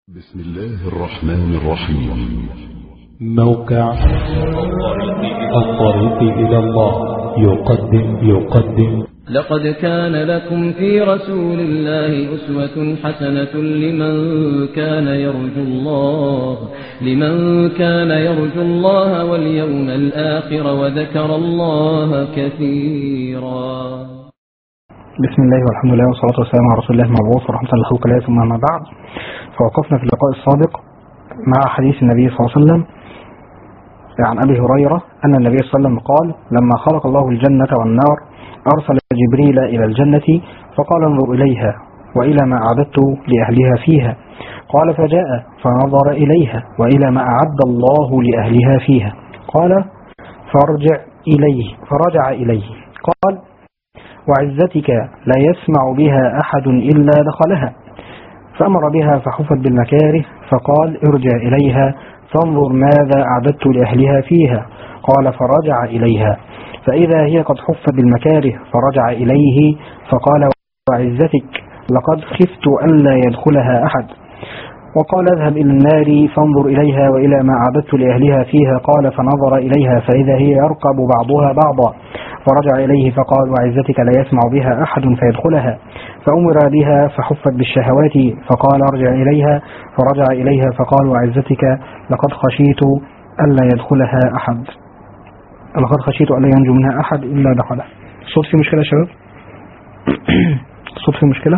بسم الله الرحمن الرحيم موقع الطريق إلى الله يقدم يقدم لقد كان لكم في رسول الله أسوة حسنة لمن كان يرجو الله لمن كان يرجو الله واليوم الآخر وذكر الله كثيرا بسم الله والحمد لله والصلاة والسلام على رسول الله المبعوث ورحمة الله للخلق الله ثم ما بعد فوقفنا في اللقاء السابق مع حديث النبي صلى الله عليه وسلم عن أبي هريرة أن النبي صلى الله عليه وسلم قال لما خلق الله الجنة والنار أرسل جبريل إلى الجنة فقال انظر إليها وإلى ما أعددت لأهلها فيها قال فجاء فنظر إليها وإلى ما أعد الله لأهلها فيها قال فارجع إليه فرجع إليه قال وعزتك لا يسمع بها أحد إلا دخلها فأمر بها فحفت بالمكاره فقال ارجع إليها فانظر ماذا أعددت لأهلها فيها قال فرجع إليها فإذا هي قد حفت بالمكاره فرجع إليه فقال وعزتك لقد خفت ألا يدخلها أحد وقال اذهب إلى النار فانظر إليها وإلى ما أعددت لأهلها فيها قال فنظر إليها فإذا هي يركب بعضها بعضا فرجع إليه فقال وعزتك لا يسمع بها أحد فيدخلها فأمر بها فحفت بالشهوات فقال ارجع إليها فرجع إليها فقال وعزتك لقد خشيت ألا يدخلها أحد لقد خشيت ألا ينجو منها أحد إلا دخلها الصوت في مشكلة يا شباب الصوت في مشكلة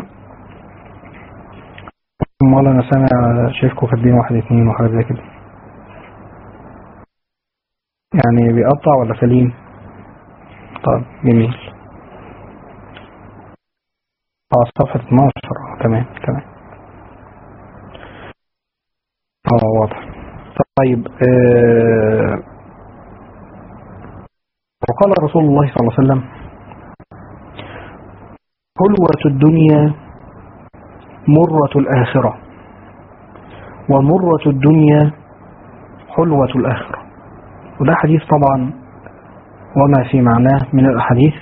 امال انا سامع شايفكم كاتبين واحد اتنين وحاجات زي كده يعني بيقطع ولا سليم طيب جميل اه صفحة 12 اه تمام تمام اه واضح طيب آه وقال رسول الله صلى الله عليه وسلم حلوة الدنيا مرة الآخرة ومرة الدنيا حلوة الآخرة وده حديث طبعا وما في معناه من الأحاديث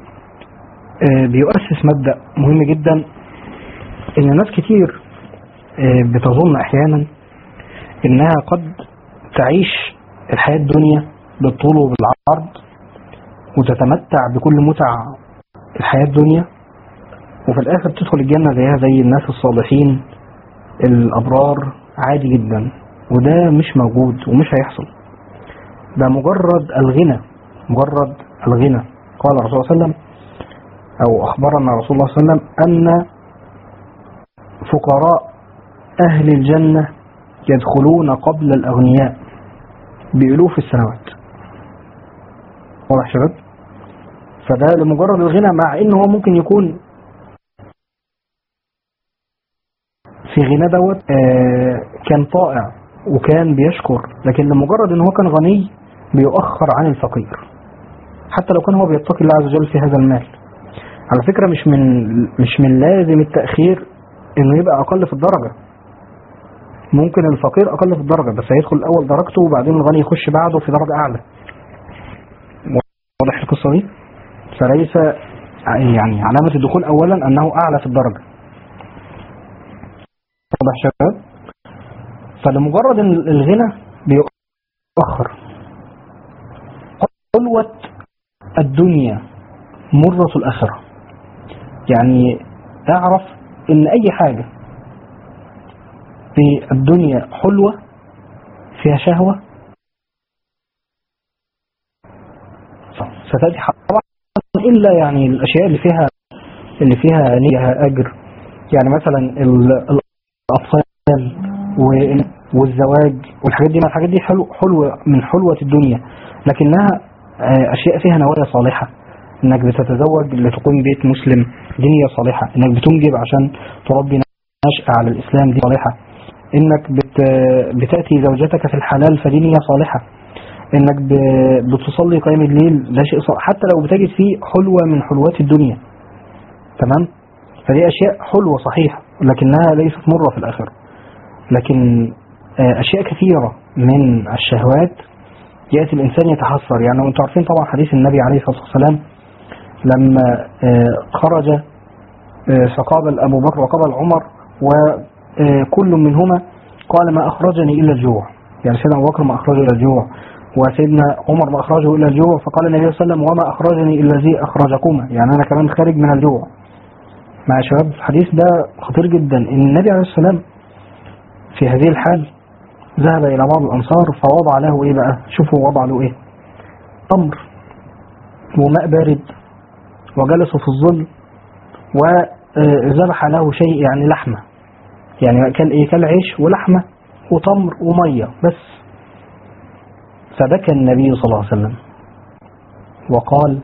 بيؤسس مبدأ مهم جدا إن ناس كتير بتظن أحيانا إنها قد تعيش الحياة الدنيا بالطول وبالعرض وتتمتع بكل متع الحياة الدنيا وفي الآخر تدخل الجنة زيها زي الناس الصالحين الأبرار عادي جدا وده مش موجود ومش هيحصل ده مجرد الغنى مجرد الغنى قال الرسول صلى الله عليه وسلم أو أخبرنا رسول الله صلى الله عليه وسلم أن فقراء أهل الجنة يدخلون قبل الأغنياء بألوف السنوات واضح شباب فده لمجرد الغنى مع إن هو ممكن يكون في غنى دوت آه كان طائع وكان بيشكر لكن لمجرد ان هو كان غني بيؤخر عن الفقير حتى لو كان هو بيتقي الله عز وجل في هذا المال على فكرة مش من مش من لازم التأخير انه يبقى اقل في الدرجة ممكن الفقير اقل في الدرجة بس هيدخل اول درجته وبعدين الغني يخش بعده في درجة اعلى واضح القصة دي فليس يعني علامة الدخول اولا انه اعلى في الدرجة واضح شباب فلمجرد الغنى بيؤخر حلوة الدنيا مرة الآخرة يعني اعرف ان اي حاجة في الدنيا حلوة فيها شهوة ستأتي طبعا إلا يعني الأشياء اللي فيها اللي فيها نية أجر يعني مثلا الأطفال والزواج والحاجات دي ما الحاجات دي حلو حلوة من حلوة الدنيا لكنها أشياء فيها نوايا صالحة إنك بتتزوج لتقوم بيت مسلم دي نية صالحة إنك بتنجب عشان تربي نشأة على الإسلام دي صالحة إنك بت بتأتي زوجتك في الحلال فدي نية صالحة إنك بتصلي قيام الليل ده شيء صالح حتى لو بتجد فيه حلوة من حلوات الدنيا تمام فدي أشياء حلوة صحيح لكنها ليست مرة في الآخرة لكن أشياء كثيرة من الشهوات يأتي الإنسان يتحسر يعني وانتم عارفين طبعا حديث النبي عليه الصلاة والسلام لما خرج فقابل أبو بكر وقابل عمر آه، كل منهما قال ما أخرجني إلا الجوع يعني سيدنا أبو بكر ما أخرجه إلا الجوع وسيدنا عمر ما أخرجه إلا الجوع فقال النبي صلى الله عليه وسلم وما أخرجني إلا الذي أخرجكما يعني أنا كمان خارج من الجوع مع شباب الحديث ده خطير جدا إن النبي عليه السلام في هذه الحال ذهب إلى بعض الأنصار فوضع له إيه بقى شوفوا وضع له إيه تمر وماء بارد وجلسوا في الظل وذبح له شيء يعني لحمة يعني كان إيه كان عيش ولحمة وتمر ومية بس فبكى النبي صلى الله عليه وسلم وقال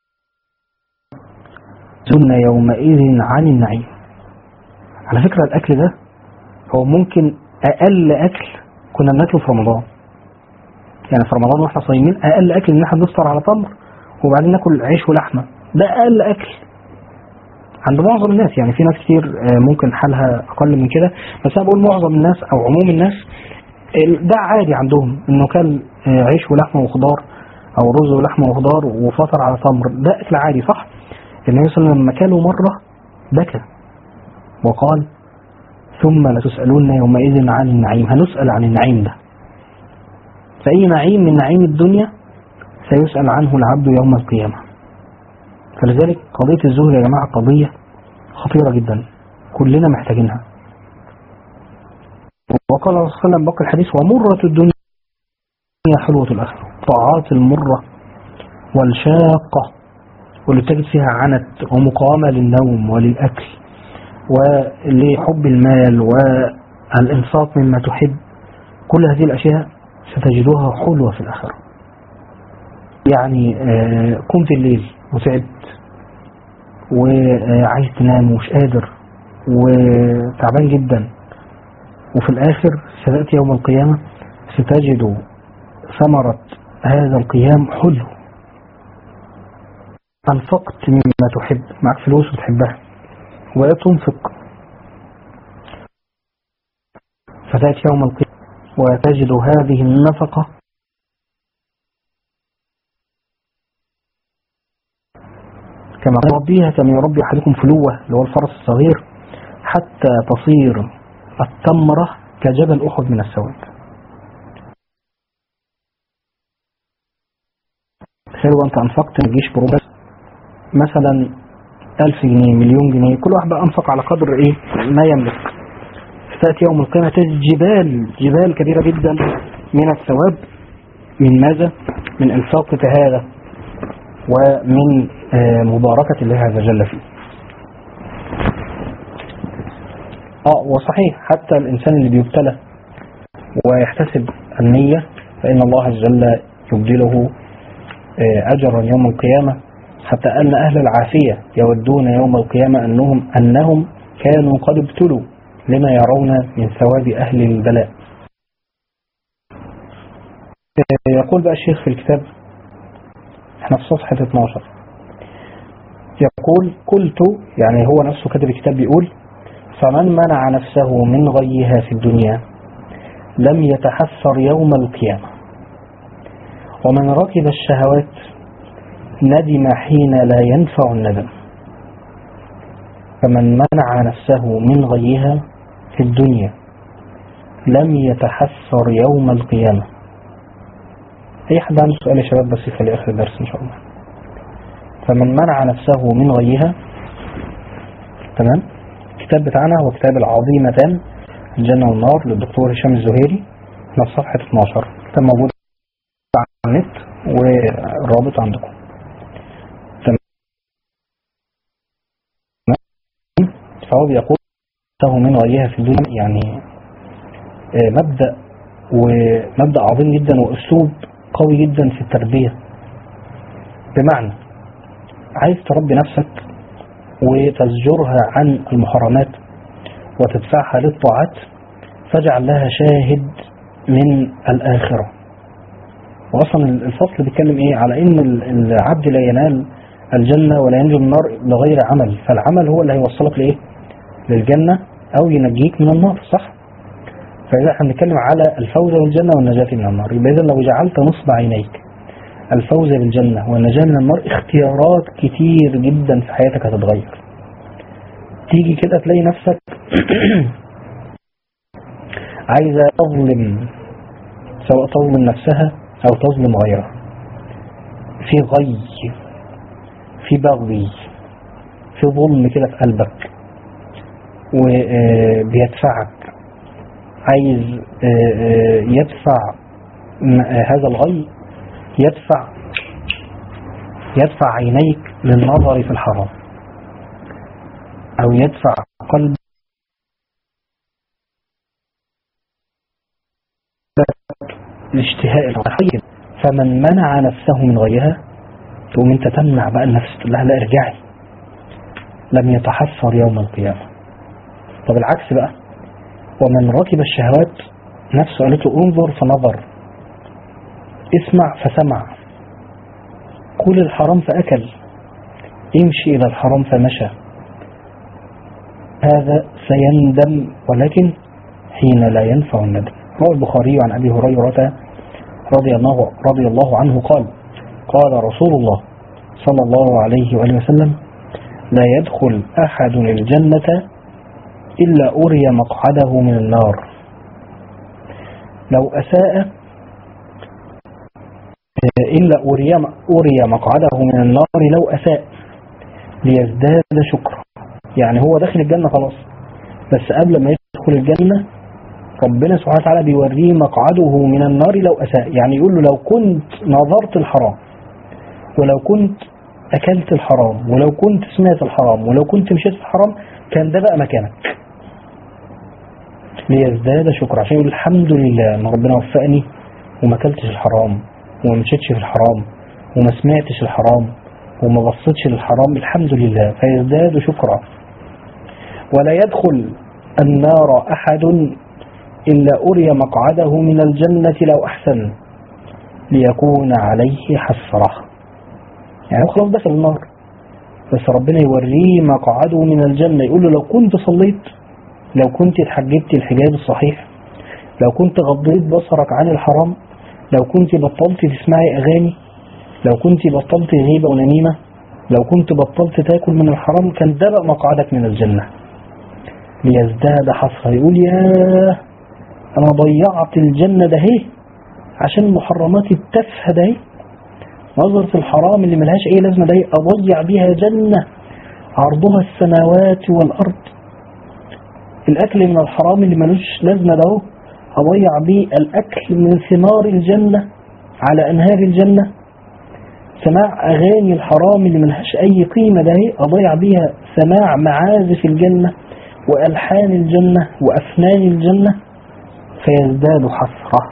سن يومئذ عن النعيم على فكرة الأكل ده هو ممكن أقل أكل كنا بناكله في رمضان يعني في رمضان واحنا صايمين أقل أكل إن احنا بنفطر على تمر وبعدين ناكل عيش ولحمة ده أقل أكل عند معظم الناس يعني في ناس كتير آه، ممكن حالها أقل من كده بس أنا بقول معظم الناس أو عموم الناس ال- ده عادي عندهم إنه كان آه، عيش ولحمة وخضار أو رز ولحمة وخضار وفطر على تمر ده أكل عادي صح؟ النبي صلى الله عليه وسلم لما كانوا مرة بكى وقال ثم لتسألون يومئذ عن النعيم هنسأل عن النعيم ده فأي نعيم من نعيم الدنيا سيسأل عنه العبد يوم القيامة فلذلك قضية الزهد يا جماعة قضية خطيرة جدا كلنا محتاجينها وقال الرسول صلى الله عليه وسلم بقى الحديث ومرة الدنيا حلوة الآخرة طاعات المرة والشاقة واللي تجد فيها عنت ومقاومة للنوم وللأكل ولحب المال والإنفاق مما تحب كل هذه الأشياء ستجدها حلوة في الآخرة يعني آه، قمت الليل وتعبت وعايز تنام ومش قادر وتعبان جدا وفي الآخر ستأتي يوم القيامة ستجد ثمرة هذا القيام حلو أنفقت مما تحب معك فلوس وتحبها وتنفق فتأتي يوم القيامة وتجد هذه النفقة كما يربيها كما يربي أحدكم فلوة اللي هو الفرس الصغير حتى تصير التمرة كجبل أحد من السواد تخيلوا أنت أنفقت الجيش بروبس مثلا ألف جنيه مليون جنيه كل واحد بقى أنفق على قدر إيه ما يملك تأتي يوم القيامة تجد جبال جبال كبيرة جدا من الثواب من ماذا؟ من انفاقك هذا ومن آه، مباركة الله عز وجل فيه اه وصحيح حتى الإنسان اللي بيبتلى ويحتسب النية فإن الله عز وجل يبدله آه، أجرا يوم القيامة حتى أن أهل العافية يودون يوم القيامة أنهم أنهم كانوا قد ابتلوا لما يرون من ثواب أهل البلاء آه، يقول بقى الشيخ في الكتاب احنا في صفحة 12 يقول قلت يعني هو نفسه كاتب الكتاب بيقول فمن منع نفسه من غيها في الدنيا لم يتحسر يوم القيامة ومن ركب الشهوات ندم حين لا ينفع الندم فمن منع نفسه من غيها في الدنيا لم يتحسر يوم القيامة أي حد عنده سؤال يا شباب بس يخلي آخر الدرس إن شاء الله فمن منع نفسه من غيها تمام الكتاب بتاعنا هو كتاب العظيمتان الجنة والنار للدكتور هشام الزهيري احنا في صفحة 12 كتاب موجود على النت والرابط عندكم تمام فهو بيقول نفسه من غيها في الدنيا يعني آه، مبدأ ومبدأ عظيم جدا وأسلوب قوي جدا في التربية بمعنى عايز تربي نفسك وتزجرها عن المحرمات وتدفعها للطاعات فاجعل لها شاهد من الآخرة وأصلا الفصل بيتكلم إيه على إن العبد لا ينال الجنة ولا ينجو من النار بغير عمل فالعمل هو اللي هيوصلك لإيه للجنة أو ينجيك من النار صح فإذا احنا بنتكلم على الفوز بالجنة والنجاة من النار يبقى إذا لو جعلت نصب عينيك الفوز بالجنة والنجاة من النار اختيارات كتير جدا في حياتك هتتغير تيجي كده تلاقي نفسك عايزة تظلم سواء تظلم نفسها أو تظلم غيرها في غي في بغي في ظلم كده في قلبك وبيدفعك عايز آه، آه، يدفع م- آه، هذا الغي يدفع يدفع عينيك للنظر في الحرام أو يدفع قلبك لاشتهاء الغي فمن منع نفسه من غيها تقوم انت تمنع بقى النفس تقول لها لا ارجعي لم يتحسر يوم القيامة طب العكس بقى ومن ركب الشهوات نفسه قالت له انظر فنظر اسمع فسمع كل الحرام فأكل امشي إلى الحرام فمشى هذا سيندم ولكن حين لا ينفع الندم روى البخاري عن أبي هريرة رضي الله, رضي الله عنه قال قال رسول الله صلى الله عليه وآله وسلم لا يدخل أحد الجنة إلا أري مقعده من النار لو أساء إلا أري أري مقعده من النار لو أساء ليزداد شكرا يعني هو داخل الجنة خلاص بس قبل ما يدخل الجنة ربنا سبحانه وتعالى بيوريه مقعده من النار لو أساء يعني يقول له لو كنت نظرت الحرام ولو كنت أكلت الحرام ولو كنت سمعت الحرام ولو كنت مشيت في الحرام كان ده بقى مكانك ليزداد شكرا عشان يقول الحمد لله ان ربنا وفقني وما اكلتش الحرام وما مشيتش في الحرام وما سمعتش الحرام وما بصيتش للحرام الحمد لله فيزداد شكرا ولا يدخل النار أحد إلا أري مقعده من الجنة لو أحسن ليكون عليه حسرة يعني هو خلاص دخل النار بس ربنا يوريه مقعده من الجنة يقول له لو كنت صليت لو كنت اتحجبت الحجاب الصحيح لو كنت غضيت بصرك عن الحرام لو كنت بطلت تسمعي أغاني لو كنت بطلت غيبة ونميمة لو كنت بطلت تاكل من الحرام كان ده بقى مقعدك من الجنة ليزداد حسرة يقول ياه أنا ضيعت الجنة ده هي عشان المحرمات التافهة ده هي نظرة الحرام اللي ملهاش أي لازمة ده هي أضيع بيها جنة عرضها السماوات والأرض الأكل من الحرام اللي ملوش لازمة ده هو أضيع بيه الأكل من ثمار الجنة على أنهار الجنة سماع أغاني الحرام اللي ملهاش أي قيمة ده هي أضيع بيها سماع معازف الجنة وألحان الجنة وأفنان الجنة فيزداد حسرة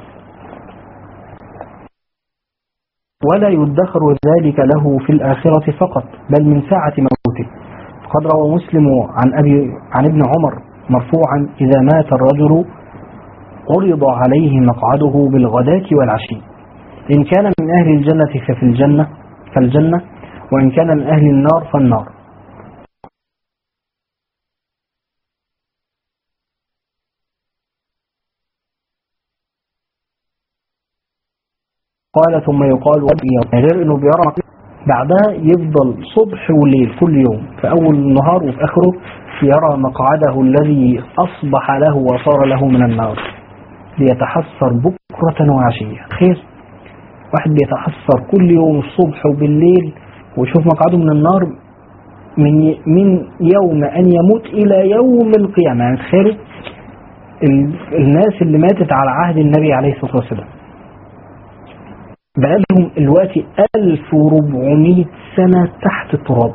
ولا يدخر ذلك له في الآخرة فقط بل من ساعة موته قد روى مسلم عن, أبي عن ابن عمر مرفوعا إذا مات الرجل عرض عليه مقعده بالغداة والعشي إن كان من أهل الجنة ففي الجنة فالجنة وإن كان من أهل النار فالنار قال ثم يقال يعني غير انه بيرى بعدها يفضل صبح وليل كل يوم في اول النهار وفي اخره يرى مقعده الذي اصبح له وصار له من النار ليتحسر بكرة وعشية خير واحد بيتحسر كل يوم الصبح وبالليل ويشوف مقعده من النار من من يوم ان يموت الى يوم القيامة يعني تخيل الناس اللي ماتت على عهد النبي عليه الصلاة والسلام بقالهم دلوقتي 1400 سنة تحت التراب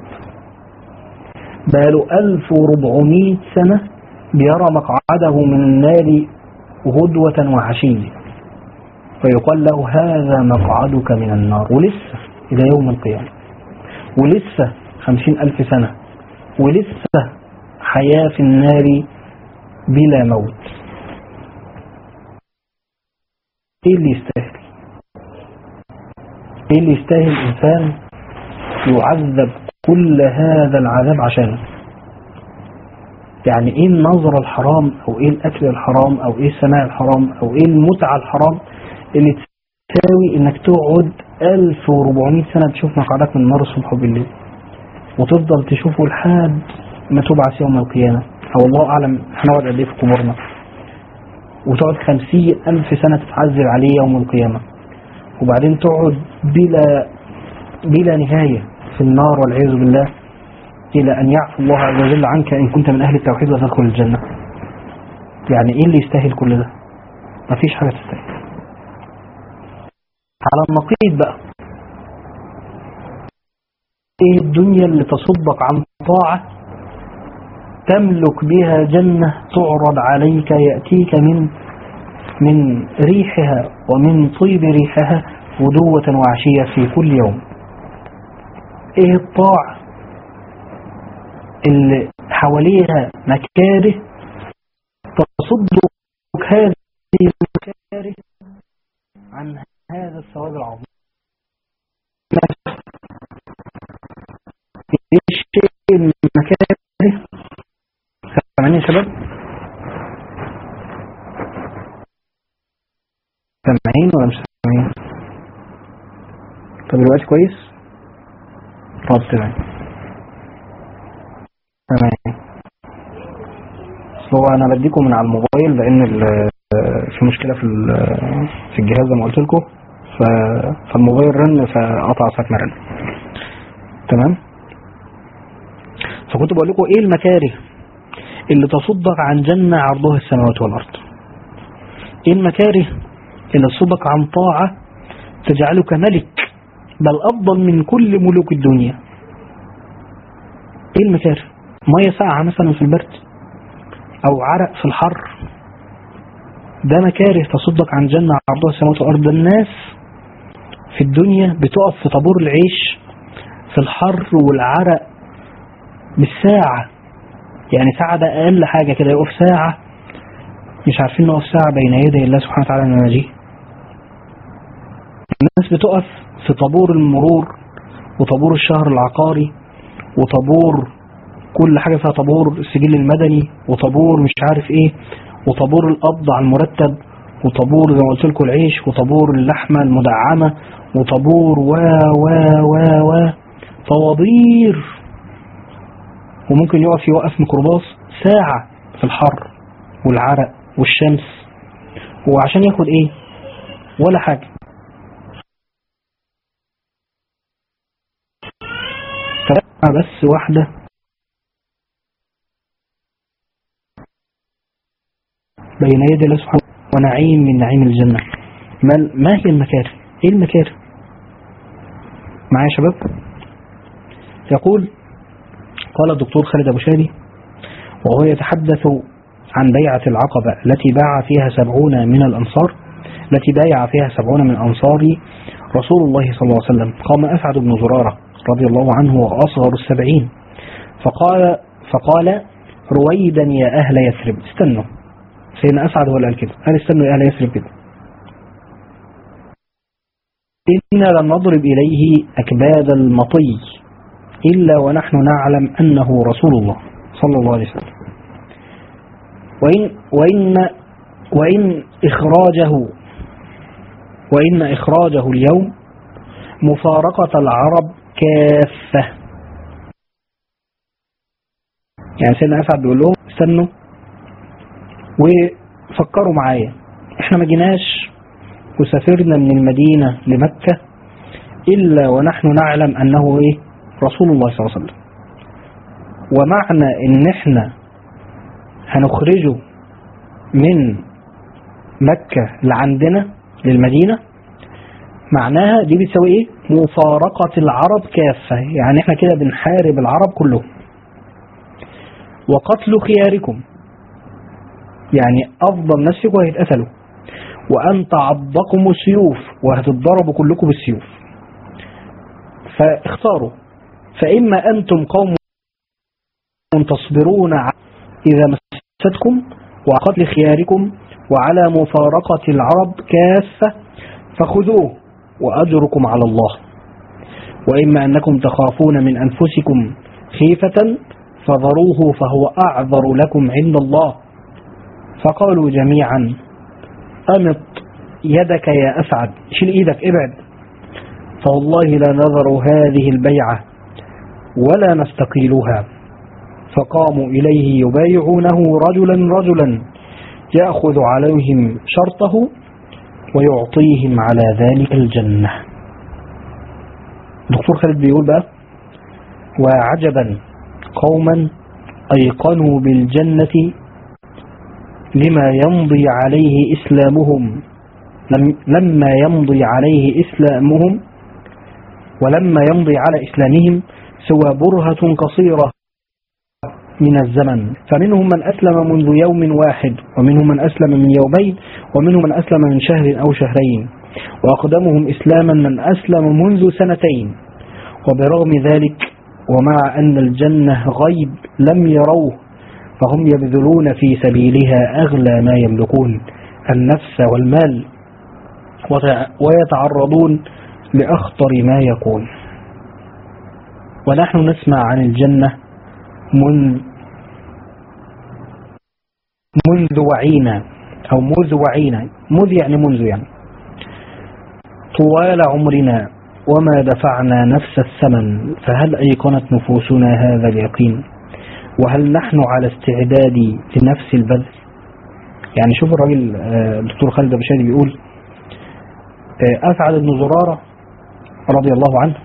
بقاله 1400 سنة بيرى مقعده من النار غدوة وعشية فيقال له هذا مقعدك من النار ولسه إلى يوم القيامة ولسه خمسين ألف سنة ولسه حياة في النار بلا موت ايه اللي يستاهل ايه اللي يستاهل انسان يعذب كل هذا العذاب عشانه يعني ايه النظر الحرام او ايه الاكل الحرام او ايه السماع الحرام او ايه المتعة الحرام اللي تساوي انك تقعد 1400 سنة تشوف مقعدك من النار الصبح وبالليل وتفضل تشوفه لحد ما تبعث يوم القيامة او الله اعلم هنقعد قد ايه في قبورنا وتقعد خمسين ألف سنة تتعذب عليه يوم القيامة وبعدين تقعد بلا بلا نهاية في النار والعياذ بالله إلى أن يعفو الله عز وجل عنك إن كنت من أهل التوحيد وتدخل الجنة يعني إيه اللي يستاهل كل ده مفيش حاجة تستاهل على النقيض بقى ايه الدنيا اللي تصدق عن طاعة تملك بها جنة تعرض عليك يأتيك من من ريحها ومن طيب ريحها غدوة وعشية في كل يوم ايه الطاعة اللي حواليها مكاره تصدك هذه المكاره عن هذا الثواب العظيم ايه الشيء المكاره سامعين يا شباب سامعين ولا مش سامعين طب دلوقتي كويس طب تمام تمام هو انا بديكم من على الموبايل لان ال- في مشكله في ال- في الجهاز زي ما قلت لكم ف- فالموبايل رن فقطع ساعه ما رن تمام فكنت بقول لكم ايه المكاره اللي تصدق عن جنة عرضها السماوات والارض ايه المكاره اللي تصدق عن طاعة تجعلك ملك بل افضل من كل ملوك الدنيا ايه المكاره مية ساقعة مثلا في البرد او عرق في الحر ده مكاره تصدق عن جنة عرضها السماوات والارض الناس في الدنيا بتقف في طابور العيش في الحر والعرق بالساعة يعني ساعة ده أقل حاجة كده يقف ساعة مش عارفين نقف ساعة بين يدي الله سبحانه وتعالى من نجيه الناس بتقف في طابور المرور وطابور الشهر العقاري وطابور كل حاجة فيها طابور السجل المدني وطابور مش عارف ايه وطابور القبض على المرتب وطابور زي ما قلت لكم العيش وطابور اللحمة المدعمة وطابور و و و و طوابير وممكن يقف يوقف ميكروباص ساعة في الحر والعرق والشمس وعشان ياخد ايه ولا حاجة فبقى بس واحدة بين يدي الله سبحانه ونعيم من نعيم الجنة ما, ما هي المكاره ايه المكاره معايا يا شباب يقول قال الدكتور خالد أبو شادي وهو يتحدث عن بيعة العقبة التي باع فيها سبعون من الأنصار التي بايع فيها سبعون من أنصار رسول الله صلى الله عليه وسلم قام أسعد بن زرارة رضي الله عنه وأصغر السبعين فقال فقال رويدا يا أهل يثرب استنوا سيدنا أسعد هو اللي قال كده قال استنوا يا أهل يثرب كده إنا لم نضرب إليه أكباد المطي إلا ونحن نعلم أنه رسول الله صلى الله عليه وسلم وإن, وإن, وإن إخراجه وإن إخراجه اليوم مفارقة العرب كافة يعني سيدنا أسعد بيقول لهم استنوا وفكروا معايا احنا ما جيناش وسافرنا من المدينة لمكة إلا ونحن نعلم أنه إيه رسول الله صلى الله عليه وسلم ومعنى ان احنا هنخرجه من مكة لعندنا للمدينة معناها دي بتساوي ايه مفارقة العرب كافة يعني احنا كده بنحارب العرب كلهم وقتل خياركم يعني افضل ناس فيكم هيتقتلوا وان تعضكم السيوف وهتتضربوا كلكم بالسيوف فاختاروا فإما أنتم قوم تصبرون إذا مستكم وقتل خياركم وعلى مفارقة العرب كافة فخذوه وأجركم على الله وإما أنكم تخافون من أنفسكم خيفة فذروه فهو أعذر لكم عند الله فقالوا جميعا أمط يدك يا أسعد شيل إيدك ابعد فوالله لا نذر هذه البيعة ولا نستقيلها فقاموا إليه يبايعونه رجلا رجلا يأخذ عليهم شرطه ويعطيهم على ذلك الجنة دكتور خالد بيقول بقى وعجبا قوما أيقنوا بالجنة لما يمضي عليه إسلامهم لم لما يمضي عليه إسلامهم ولما يمضي على إسلامهم سوى برهة قصيرة من الزمن فمنهم من أسلم منذ يوم واحد ومنهم من أسلم من يومين ومنهم من أسلم من شهر أو شهرين وأقدمهم إسلاما من أسلم منذ سنتين وبرغم ذلك ومع أن الجنة غيب لم يروه فهم يبذلون في سبيلها أغلى ما يملكون النفس والمال ويتعرضون لأخطر ما يكون ونحن نسمع عن الجنة منذ منذ وعينا أو مذ وعينا مذ يعني منذ يعني طوال عمرنا وما دفعنا نفس الثمن فهل أيقنت نفوسنا هذا اليقين وهل نحن على استعداد لنفس البذل يعني شوف الراجل الدكتور خالد أبو شادي بيقول أسعد بن زرارة رضي الله عنه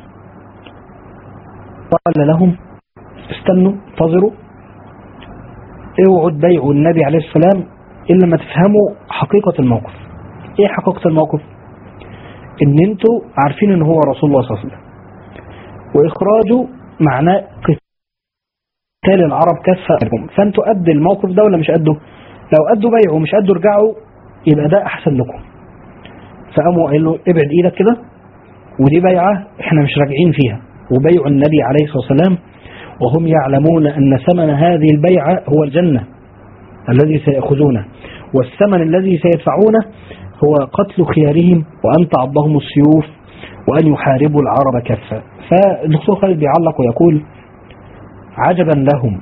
قال لهم استنوا انتظروا اوعوا تبايعوا النبي عليه السلام إلا ما تفهموا حقيقة الموقف ايه حقيقة الموقف ان انتوا عارفين ان هو رسول الله صلى الله عليه وسلم واخراجه معناه قتال العرب كافة فانتوا قد الموقف ده ولا مش قده لو قدوا بيعوا مش قدوا رجعوا يبقى ده احسن لكم فقاموا قال له ابعد ايدك كده ودي بيعة احنا مش راجعين فيها وبيع النبي عليه الصلاة والسلام وهم يعلمون أن ثمن هذه البيعة هو الجنة الذي سيأخذونه والثمن الذي سيدفعونه هو قتل خيارهم وأن تعضهم السيوف وأن يحاربوا العرب كفة فالدكتور خالد بيعلق ويقول عجبا لهم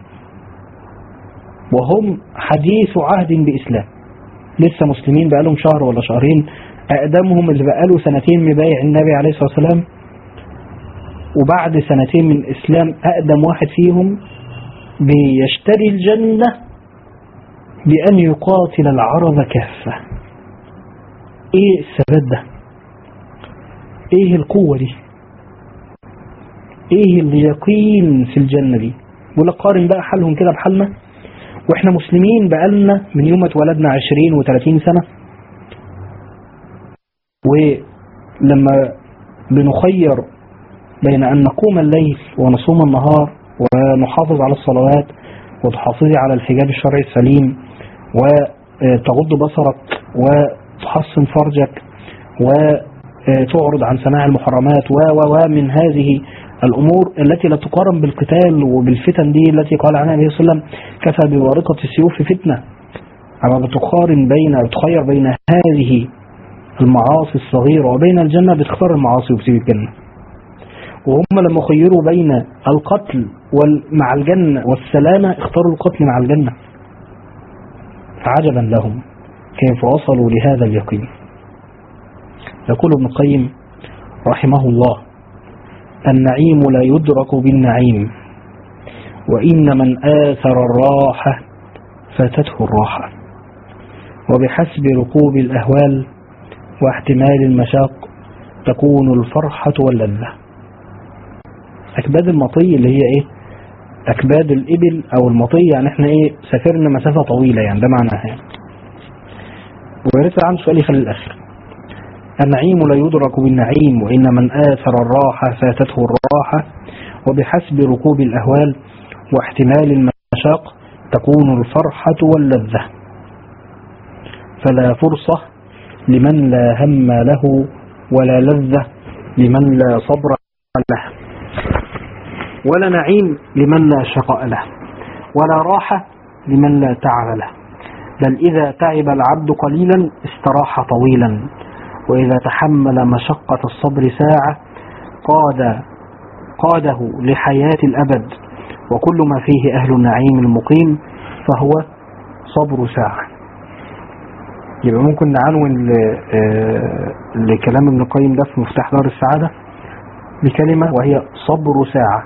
وهم حديث عهد بإسلام لسه مسلمين بقالهم شهر ولا شهرين أقدمهم اللي بقاله سنتين مبايع النبي عليه الصلاة والسلام وبعد سنتين من الإسلام أقدم واحد فيهم بيشتري الجنة بأن يقاتل العرب كافة إيه الثبات ده إيه القوة دي إيه اليقين في الجنة دي ولا قارن بقى حالهم كده بحالنا وإحنا مسلمين بقالنا من يوم اتولدنا 20 و30 سنة ولما بنخير بين أن نقوم الليل ونصوم النهار ونحافظ على الصلوات وتحافظي على الحجاب الشرعي السليم وتغض بصرك وتحصن فرجك وتعرض عن سماع المحرمات و و ومن هذه الأمور التي لا تقارن بالقتال وبالفتن دي التي قال عنها النبي صلى الله عليه وسلم كفى بوارقة السيوف فتنة أما بتقارن بين بتخير بين هذه المعاصي الصغيرة وبين الجنة بتختار المعاصي وبتسيب الجنة وهم لما خيروا بين القتل مع الجنة والسلامة اختاروا القتل مع الجنة فعجبا لهم كيف وصلوا لهذا اليقين يقول ابن القيم رحمه الله النعيم لا يدرك بالنعيم وإن من آثر الراحة فاتته الراحة وبحسب ركوب الأهوال واحتمال المشاق تكون الفرحة واللذة أكباد المطي اللي هي إيه أكباد الإبل أو المطي يعني إحنا إيه سافرنا مسافة طويلة يعني ده معناها يعني ويرسل عن سؤالي خلال الآخر النعيم لا يدرك بالنعيم وإن من آثر الراحة فاتته الراحة وبحسب ركوب الأهوال واحتمال المشاق تكون الفرحة واللذة فلا فرصة لمن لا هم له ولا لذة لمن لا صبر له ولا نعيم لمن لا شقاء له ولا راحة لمن لا تعب له بل إذا تعب العبد قليلا استراح طويلا وإذا تحمل مشقة الصبر ساعة قاد قاده لحياة الأبد وكل ما فيه أهل النعيم المقيم فهو صبر ساعة يبقى ممكن نعنون لكلام ابن القيم ده في مفتاح دار السعادة بكلمة وهي صبر ساعة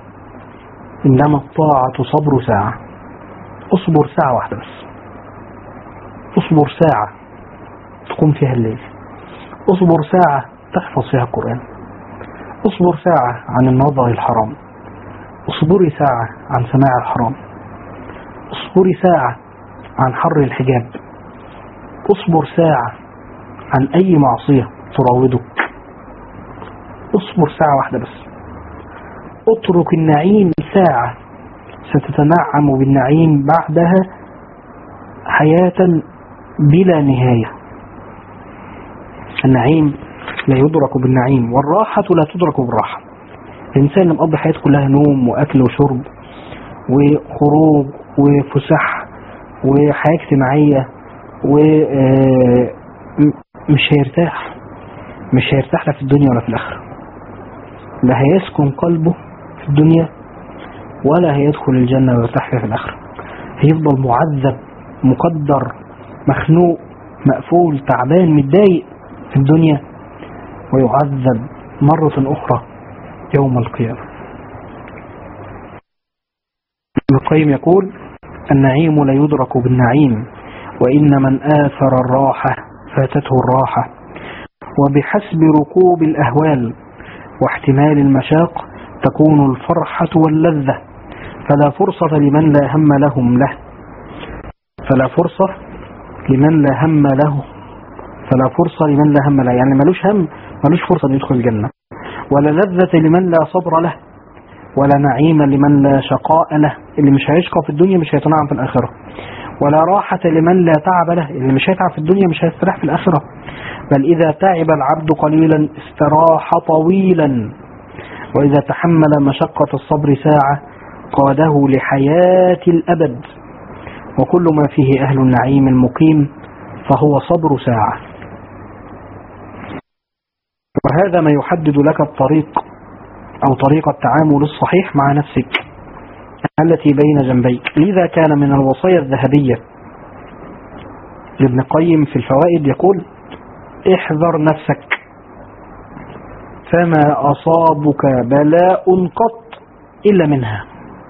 إنما الطاعة صبر ساعة اصبر ساعة واحدة بس اصبر ساعة تقوم فيها الليل اصبر ساعة تحفظ فيها القرآن اصبر ساعة عن النظر الحرام اصبري ساعة عن سماع الحرام اصبري ساعة عن حر الحجاب اصبر ساعة عن أي معصية تراودك اصبر ساعة واحدة بس اترك النعيم ساعة ستتنعم بالنعيم بعدها حياة بلا نهاية النعيم لا يدرك بالنعيم والراحة لا تدرك بالراحة الإنسان اللي مقضي حياته كلها نوم وأكل وشرب وخروج وفسح وحياة اجتماعية ومش هيرتاح مش هيرتاح لا في الدنيا ولا في الآخرة لا هيسكن قلبه في الدنيا ولا هيدخل الجنة ويرتاح فيها في الآخرة هيفضل معذب مقدر مخنوق مقفول تعبان متضايق في الدنيا ويعذب مرة أخرى يوم القيامة ابن القيم يقول النعيم لا يدرك بالنعيم وإن من آثر الراحة فاتته الراحة وبحسب ركوب الأهوال واحتمال المشاق تكون الفرحة واللذة فلا فرصة لمن لا هم لهم له فلا فرصة لمن لا هم له فلا فرصة لمن لا هم له يعني ملوش هم ملوش فرصة أن يدخل الجنة ولا لذة لمن لا صبر له ولا نعيم لمن لا شقاء له اللي مش هيشقى في الدنيا مش هيتنعم في الآخرة ولا راحة لمن لا تعب له اللي مش هيتعب في الدنيا مش هيستريح في الآخرة بل إذا تعب العبد قليلا استراح طويلا وإذا تحمل مشقة الصبر ساعة قاده لحياة الأبد وكل ما فيه أهل النعيم المقيم فهو صبر ساعة وهذا ما يحدد لك الطريق أو طريق التعامل الصحيح مع نفسك التي بين جنبيك لذا كان من الوصايا الذهبية لابن قيم في الفوائد يقول احذر نفسك فما أصابك بلاء قط إلا منها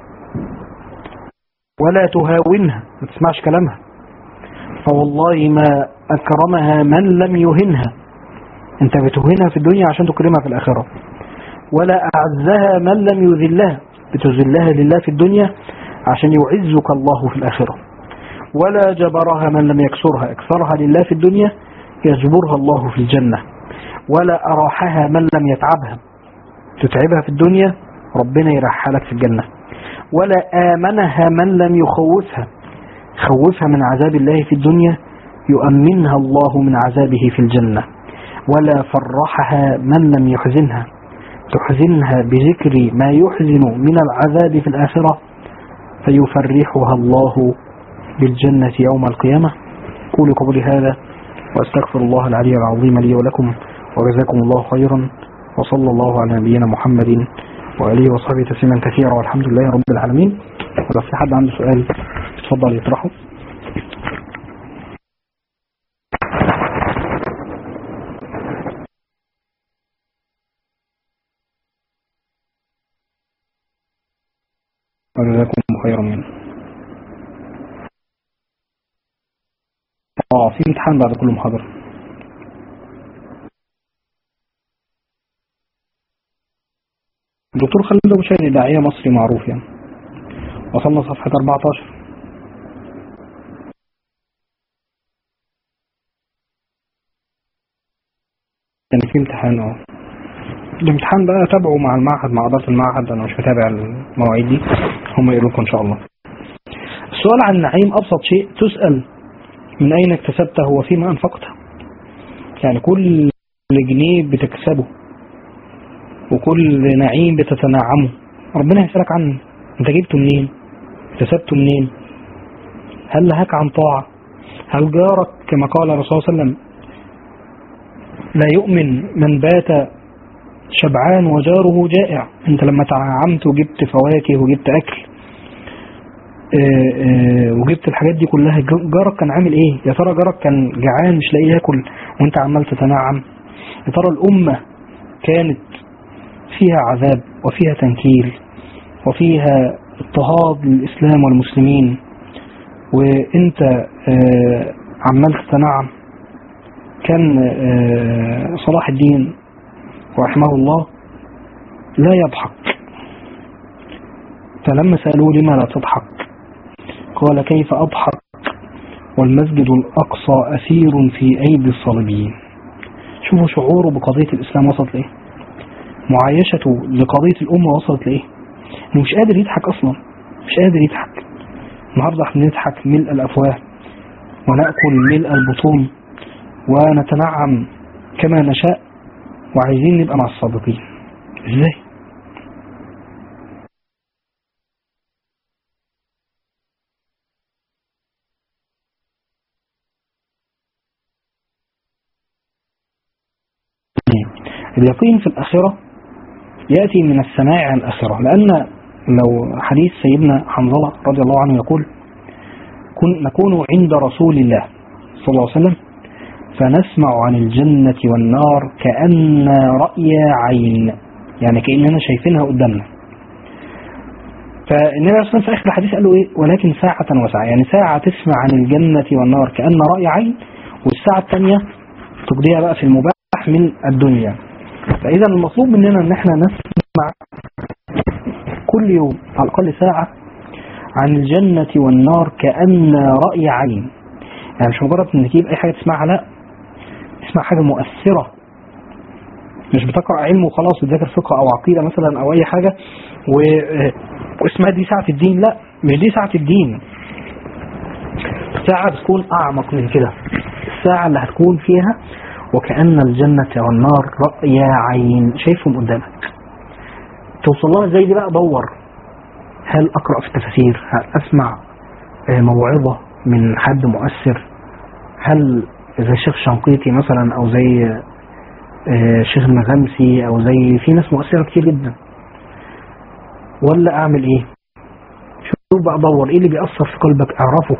ولا تهاونها ما تسمعش كلامها فوالله ما أكرمها من لم يهنها انت بتهنها في الدنيا عشان تكرمها في الآخرة ولا أعزها من لم يذلها بتذلها لله في الدنيا عشان يعزك الله في الآخرة ولا جبرها من لم يكسرها اكسرها لله في الدنيا يجبرها الله في الجنة ولا أراحها من لم يتعبها تتعبها في الدنيا ربنا يرحها لك في الجنة ولا آمنها من لم يخوفها خوفها من عذاب الله في الدنيا يؤمنها الله من عذابه في الجنة ولا فرحها من لم يحزنها تحزنها بذكر ما يحزن من العذاب في الآخرة فيفرحها الله بالجنة يوم القيامة قولوا قولي هذا وأستغفر الله العلي العظيم لي ولكم وجزاكم الله خيرا وصلى الله على نبينا محمد وآله وصحبه تسليما كثيرا والحمد لله رب العالمين ولو في حد عنده سؤال اتفضل يطرحه وجزاكم خيرا منه اه في امتحان بعد كل محاضرة الدكتور خالد ابو شادي داعية مصري معروف يعني وصلنا صفحة 14 كان في امتحان اه الامتحان بقى تابعه مع المعهد مع إدارة المعهد أنا مش متابع المواعيد دي هم يقولوا لكم إن شاء الله السؤال عن النعيم أبسط شيء تسأل من أين اكتسبته وفيما أنفقته يعني كل جنيه بتكسبه وكل نعيم بتتنعمه ربنا يسألك عنه انت جبته منين اكتسبته منين هل لهاك عن طاعة هل جارك كما قال الرسول صلى الله عليه وسلم لا يؤمن من بات شبعان وجاره جائع انت لما تنعمت وجبت فواكه وجبت اكل اه اه وجبت الحاجات دي كلها جارك كان عامل ايه يا ترى جارك كان جعان مش لاقي ياكل وانت عمال تتنعم يا ترى الامه كانت فيها عذاب وفيها تنكيل وفيها اضطهاد للاسلام والمسلمين وانت اه عمال تتنعم كان آه، صلاح الدين رحمه الله لا يضحك فلما سألوه لما لا تضحك قال كيف أضحك والمسجد الأقصى أسير في أيدي الصليبيين شوفوا شعوره بقضية الإسلام وصلت لإيه معايشته لقضية الأمة وصلت لإيه إنه مش قادر يضحك أصلا مش قادر يضحك النهاردة احنا بنضحك ملء الأفواه ونأكل ملء البطون ونتنعم كما نشاء وعايزين نبقى مع الصادقين ازاي اليقين في الآخرة يأتي من السماع عن الآخرة لأن لو حديث سيدنا حنظلة رضي الله عنه يقول كن نكون عند رسول الله صلى الله عليه وسلم فنسمع عن الجنة والنار كأن رأي عين يعني كأننا شايفينها قدامنا فالنبي عليه الصلاة والسلام في آخر الحديث قال له إيه ولكن ساعة وساعة يعني ساعة تسمع عن الجنة والنار كأن رأي عين والساعة الثانية تقضيها بقى في المباح من الدنيا فإذا المطلوب مننا إن احنا نسمع كل يوم على الأقل ساعة عن الجنة والنار كأن رأي عين يعني مش مجرد ان تجيب اي حاجة تسمعها لا تسمع حاجة مؤثرة مش بتقرأ علم وخلاص بتذاكر فقه او عقيدة مثلا او اي حاجة و... واسمها دي ساعة الدين لا مش دي ساعة الدين ساعة بتكون اعمق من كده الساعة اللي هتكون فيها وكأن الجنة والنار رأي عين شايفهم قدامك توصل لها ازاي دي بقى دور هل اقرأ في التفاسير هل اسمع آه، موعظة من حد مؤثر هل زي الشيخ شنقيطي مثلا او زي آه، الشيخ المغامسي او زي في ناس مؤثرة كتير جدا ولا اعمل ايه شوف بقى دور ايه اللي بيأثر في قلبك اعرفه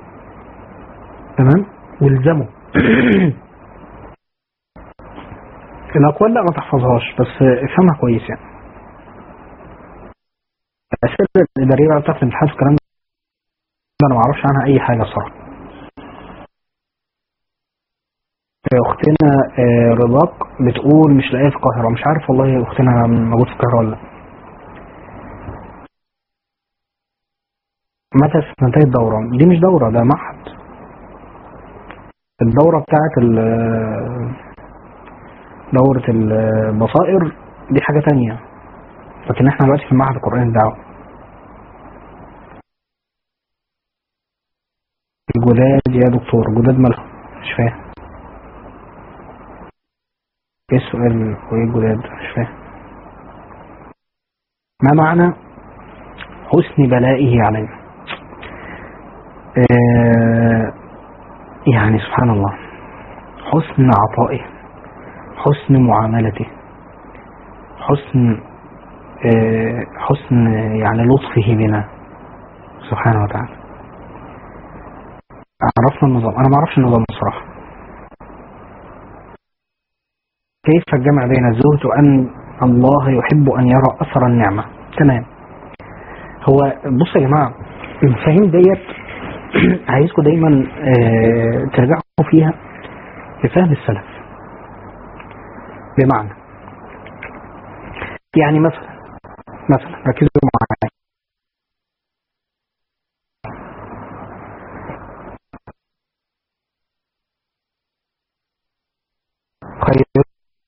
تمام والزمه الاقوال لا ما تحفظهاش بس افهمها كويس يعني الاسئله الاداريه بقى بتاعت الامتحانات والكلام ده انا ما اعرفش عنها اي حاجه صراحه اختنا آه، رضاك بتقول مش لاقيه في القاهره مش عارف والله اختنا موجود في القاهره ولا لا متى تنتهي الدورة؟ دي مش دورة ده معهد الدورة بتاعت ال- دورة البصائر دي حاجة تانية لكن احنا دلوقتي في معهد القرآن الدعوة الجداد يا دكتور جداد مالهم مش فاهم ايه السؤال وايه الجداد مش فاهم ما معنى حسن بلائه علينا آه يعني سبحان الله حسن عطائه حسن معاملته حسن آه حسن يعني لطفه بنا سبحانه وتعالى عرفنا النظام انا ما اعرفش النظام الصراحه كيف الجمع بين الزهد وان الله يحب ان يرى اثر النعمه تمام هو بص يا جماعه المفاهيم ديت عايزكم دايما آه، ترجعوا فيها لفهم السلف بمعنى يعني مثلا مثلا ركزوا معايا خير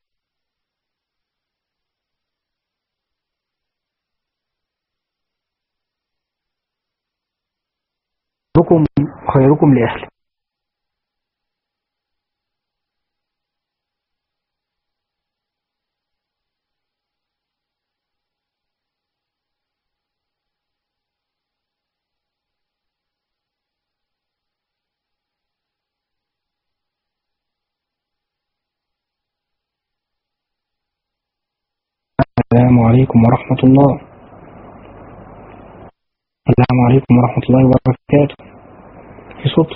خيركم خيركم لأهله السلام عليكم ورحمة الله السلام عليكم ورحمة الله وبركاته في صوت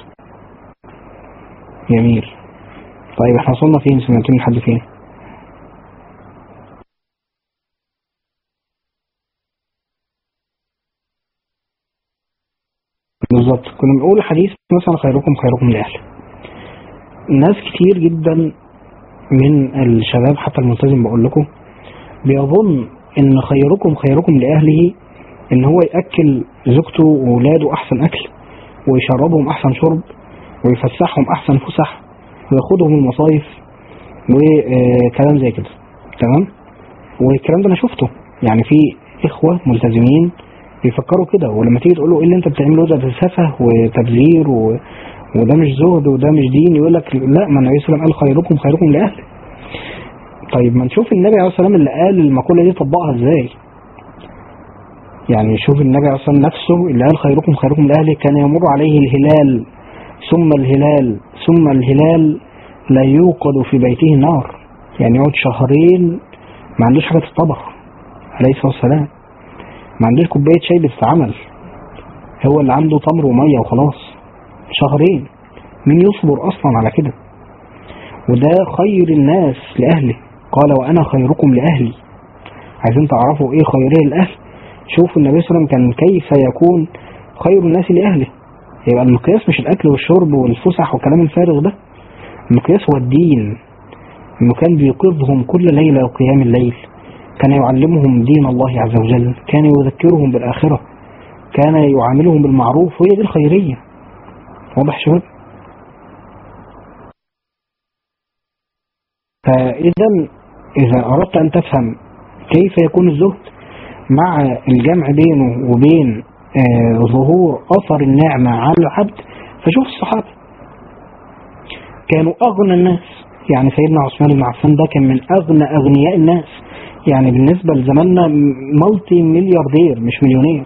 جميل طيب احنا وصلنا فين سمعتوني لحد فين بالظبط كنا بنقول حديث مثلا خيركم خيركم لأهله ناس كتير جدا من الشباب حتى الملتزم بقول لكم بيظن ان خيركم خيركم لاهله ان هو ياكل زوجته واولاده احسن اكل ويشربهم احسن شرب ويفسحهم احسن فسح وياخدهم المصايف وكلام زي كده تمام والكلام ده انا شفته يعني في اخوه ملتزمين بيفكروا كده ولما تيجي تقول له ايه اللي انت بتعمله ده ده سفه وتبذير و... وده مش زهد وده مش دين يقول لك لا ما النبي صلى الله عليه وسلم قال خيركم خيركم لاهله طيب ما نشوف النبي عليه الصلاه والسلام اللي قال المقوله دي طبقها ازاي يعني شوف النبي عليه الصلاه والسلام نفسه اللي قال خيركم خيركم لاهله كان يمر عليه الهلال ثم الهلال ثم الهلال لا يوقد في بيته نار يعني يقعد شهرين ما عندوش حاجه تطبخ عليه الصلاه والسلام ما عندوش كوبايه شاي بتتعمل هو اللي عنده تمر وميه وخلاص شهرين مين يصبر اصلا على كده وده خير الناس لاهله قال وانا خيركم لاهلي عايزين تعرفوا ايه خيريه الاهل شوفوا النبي صلى الله عليه وسلم كان كيف يكون خير الناس لاهله يبقى المقياس مش الاكل والشرب والفسح والكلام الفارغ ده المقياس هو الدين انه كان بيوقظهم كل ليله وقيام الليل كان يعلمهم دين الله عز وجل كان يذكرهم بالاخره كان يعاملهم بالمعروف وهي دي الخيريه واضح شباب فاذا اذا اردت ان تفهم كيف يكون الزهد مع الجمع بينه وبين آه ظهور اثر النعمه على العبد فشوف الصحابه كانوا اغنى الناس يعني سيدنا عثمان بن عفان ده كان من اغنى اغنياء الناس يعني بالنسبه لزماننا مالتي ملياردير مش مليونير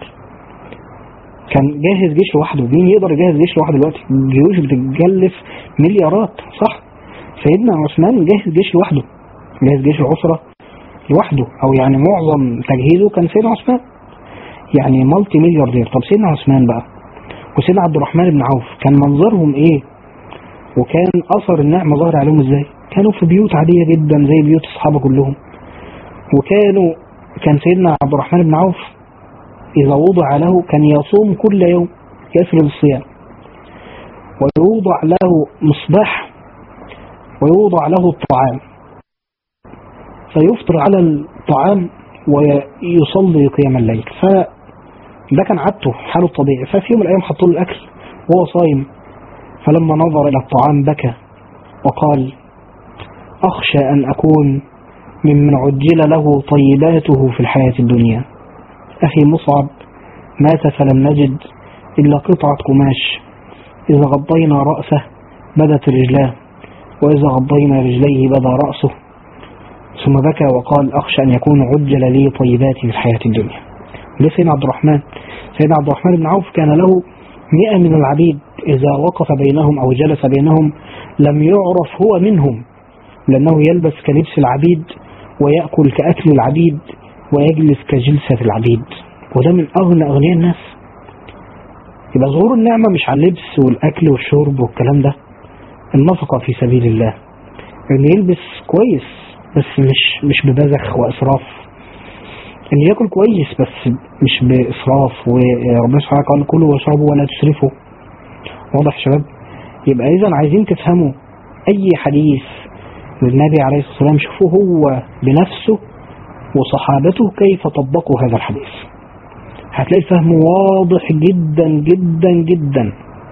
كان جاهز جيش لوحده مين يقدر يجهز جيش لوحده دلوقتي الجيوش بتتكلف مليارات صح سيدنا عثمان جاهز جيش لوحده جاهز جيش العسرة لوحده او يعني معظم تجهيزه كان سيدنا عثمان يعني مالتي ملياردير طب سيدنا عثمان بقى وسيدنا عبد الرحمن بن عوف كان منظرهم ايه وكان اثر النعمه ظاهر عليهم ازاي كانوا في بيوت عاديه جدا زي بيوت الصحابه كلهم وكانوا كان سيدنا عبد الرحمن بن عوف إذا وضع له كان يصوم كل يوم يفرض الصيام ويوضع له مصباح ويوضع له الطعام فيفطر على الطعام ويصلي قيام الليل فده كان عادته حاله الطبيعي ففي يوم من الأيام حطوا له الأكل وهو صايم فلما نظر إلى الطعام بكى وقال أخشى أن أكون ممن عجل له طيباته في الحياة الدنيا أخي مصعب مات فلم نجد إلا قطعة قماش إذا غضينا رأسه بدت رجلاه وإذا غضينا رجليه بدا رأسه ثم بكى وقال أخشى أن يكون عجل لي طيباتي في الحياة الدنيا ليه سيدنا عبد الرحمن سيدنا عبد الرحمن بن عوف كان له مئة من العبيد إذا وقف بينهم أو جلس بينهم لم يعرف هو منهم لأنه يلبس كلبس العبيد ويأكل كأكل العبيد ويجلس كجلسة العبيد وده من أغنى أغنياء الناس يبقى ظهور النعمة مش على اللبس والأكل والشرب والكلام ده النفقة في سبيل الله إن يلبس كويس بس مش مش ببذخ وإسراف إن ياكل كويس بس مش بإسراف وربنا سبحانه قال كلوا واشربوا ولا تسرفوا واضح يا شباب يبقى إذا عايزين تفهموا أي حديث للنبي عليه الصلاة والسلام شوفوا هو بنفسه وصحابته كيف طبقوا هذا الحديث هتلاقي الفهم واضح جدا جدا جدا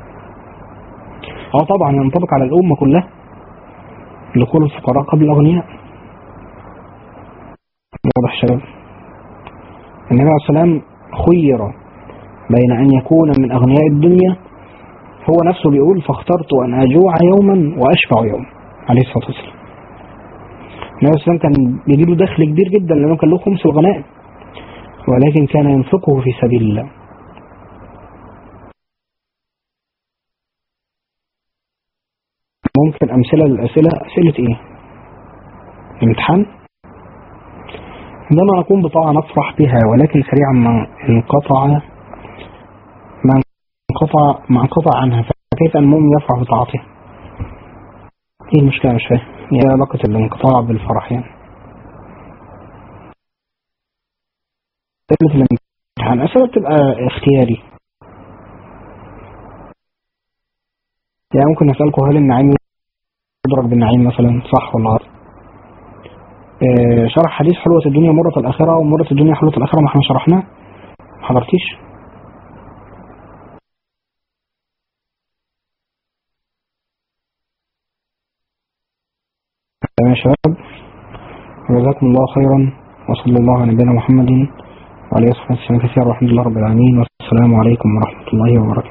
اه طبعا ينطبق على الأمة كلها دخول الفقراء قبل الأغنياء واضح شباب النبي عليه الصلاة والسلام خير بين أن يكون من أغنياء الدنيا هو نفسه بيقول فاخترت أن أجوع يوما وأشبع يوم عليه الصلاة والسلام النبي صلى الله عليه وسلم كان بيجيله دخل كبير جدا لأنه كان له خمس الغنائم ولكن كان ينفقه في سبيل الله ممكن أمثلة للأسئلة أسئلة إيه؟ امتحان؟ عندما نكون بطاعة نفرح بها ولكن سريعا ما انقطع ما انقطع ما انقطع عنها فكيف أن المؤمن يفرح بطاعته؟ ايه المشكلة مش فاهم؟ ايه علاقة الانقطاع بالفرح يعني؟ أسئلة الامتحان أسئلة بتبقى اختياري يعني ممكن أسألكم هل النعيم يدرك بالنعيم مثلا صح ولا غلط آه، شرح حديث حلوة الدنيا مرة الآخرة ومرة الدنيا حلوة الآخرة ما احنا شرحناه ما حضرتيش تمام يا شباب جزاكم الله خيرا وصلى الله على نبينا محمد وعليه الصلاة والسلام كثيرا والحمد لله رب العالمين والسلام عليكم ورحمة الله وبركاته